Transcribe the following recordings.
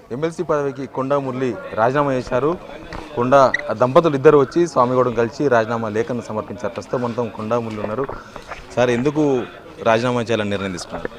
MLC పదవికి కొండా మురళి రాజీనామా చేశారు కొండా ఆ దంపతులు ఇద్దరు వచ్చి స్వామిగౌడం కలిసి రాజీనామా లేఖను సమర్పించారు ప్రస్తుతం మొత్తం కొండా మురళి ఉన్నారు సార్ ఎందుకు రాజీనామా చేయాలని నిర్ణయం తీసుకున్నారు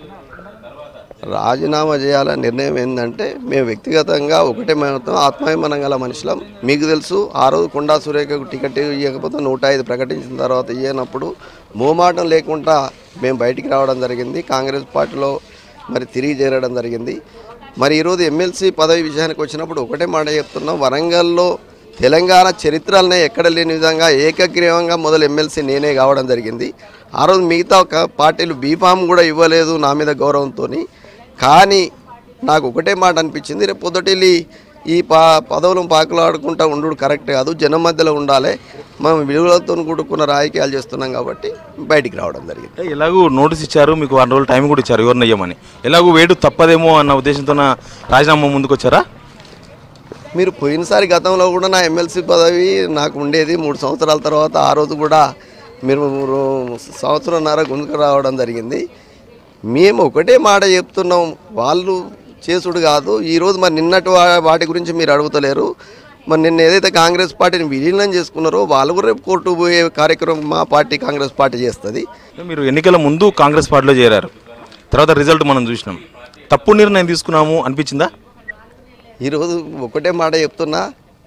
రాజీనామా చేయాలని నిర్ణయం ఏంటంటే మేము వ్యక్తిగతంగా ఒకటే మేమతో ఆత్మాభిమానం గల మనుషులం మీకు తెలుసు ఆ రోజు కొండా సురేఖకు టికెట్ ఇవ్వకపోతే నూట ఐదు ప్రకటించిన తర్వాత ఇవ్వనప్పుడు మోమాటం లేకుండా మేము బయటికి రావడం జరిగింది కాంగ్రెస్ పార్టీలో మరి తిరిగి చేరడం జరిగింది మరి ఈరోజు ఎమ్మెల్సీ పదవి విషయానికి వచ్చినప్పుడు ఒకటే మాట చెప్తున్నాం వరంగల్లో తెలంగాణ చరిత్రలనే ఎక్కడ లేని విధంగా ఏకగ్రీవంగా మొదలు ఎమ్మెల్సీ నేనే కావడం జరిగింది ఆ రోజు మిగతా ఒక పార్టీలు బీఫామ్ కూడా ఇవ్వలేదు నా మీద గౌరవంతో కానీ నాకు ఒకటే మాట అనిపించింది రేపు పొద్దుటిల్లి ఈ పా పదవులను పాకులాడుకుంటా ఉండు కరెక్ట్ కాదు జనం మధ్యలో ఉండాలి మనం విలువలతో కూడుకున్న రాజకీయాలు చేస్తున్నాం కాబట్టి బయటికి రావడం జరిగింది అంటే ఎలాగూ నోటీస్ ఇచ్చారు మీకు వారం రోజులు టైం కూడా ఇచ్చారు ఎవరిని అయ్యమని ఎలాగూ వేడు తప్పదేమో అన్న ఉద్దేశంతో రాజీనామా ముందుకు వచ్చారా మీరు పోయినసారి గతంలో కూడా నా ఎమ్మెల్సీ పదవి నాకు ఉండేది మూడు సంవత్సరాల తర్వాత ఆ రోజు కూడా మీరు సంవత్సరంన్నర గుంజుకు రావడం జరిగింది మేము ఒకటే మాట చెప్తున్నాం వాళ్ళు చేసుడు కాదు ఈరోజు మరి నిన్నటి వా- వాటి గురించి మీరు అడుగుతలేరు మరి నిన్న ఏదైతే కాంగ్రెస్ పార్టీని విలీనం చేసుకున్నారో వాళ్ళు కూడా రేపు కోర్టు పోయే కార్యక్రమం మా పార్టీ కాంగ్రెస్ పార్టీ చేస్తుంది అంటే మీరు ఎన్నికల ముందు కాంగ్రెస్ పార్టీలో చేరారు తర్వాత రిజల్ట్ మనం చూసినాం తప్పు నిర్ణయం తీసుకున్నాము అనిపించిందా ఈరోజు ఒకటే మాట చెప్తున్నా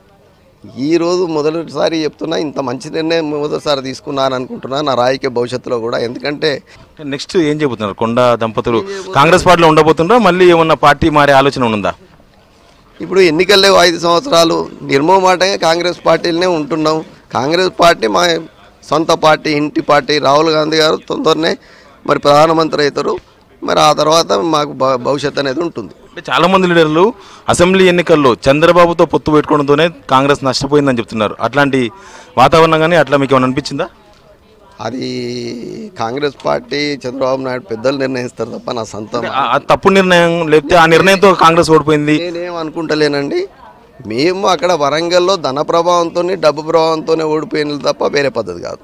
ఈరోజు మొదటిసారి చెప్తున్నా ఇంత మంచి నిర్ణయం మొదటిసారి తీసుకున్నాను అనుకుంటున్నా నా రాజకీయ భవిష్యత్తులో కూడా ఎందుకంటే నెక్స్ట్ ఏం చెబుతున్నారు కొండ దంపతులు కాంగ్రెస్ పార్టీలో ఉండబోతుండ్రా మళ్ళీ ఏమన్నా పార్టీ మారే ఆలోచన ఉందా ఇప్పుడు ఎన్నికలు లేవు ఐదు సంవత్సరాలు నిర్మోమాటంగా కాంగ్రెస్ పార్టీలనే ఉంటున్నాం కాంగ్రెస్ పార్టీ మా సొంత పార్టీ ఇంటి పార్టీ రాహుల్ గాంధీ గారు తొందరనే మరి ప్రధానమంత్రి అవుతారు మరి ఆ తర్వాత మాకు భ- భవిష్యత్తు అనేది ఉంటుంది అంటే చాలా మంది లీడర్లు అసెంబ్లీ ఎన్నికల్లో చంద్రబాబుతో పొత్తు పెట్టుకోవడంతోనే కాంగ్రెస్ నష్టపోయిందని చెప్తున్నారు అట్లాంటి వాతావరణం కానీ అట్లా మీకు ఏమైనా అనిపించిందా అది కాంగ్రెస్ పార్టీ చంద్రబాబు నాయుడు పెద్దలు నిర్ణయిస్తారు తప్ప నా సొంతం ఆ- ఆ తప్పు నిర్ణయం లేకపోతే ఆ నిర్ణయంతో కాంగ్రెస్ ఓడిపోయింది నేనేం అనుకుంటలేనండి మేము అక్కడ వరంగల్లో ధన ప్రభావంతో డబ్బు ప్రభావంతోనే ఓడిపోయినది తప్ప వేరే పద్ధతి కాదు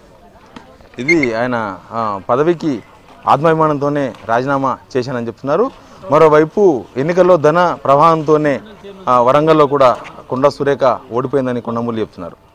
ఇది ఆయన ఆ, పదవికి ఆత్మాభిమానంతోనే రాజీనామా చేశానని చెప్తున్నారు మరోవైపు ఎన్నికల్లో ధన ప్రవాహంతోనే ఆ, వరంగల్లో కూడా కొండ సురేఖ ఓడిపోయిందని కొండమూలి చెప్తున్నారు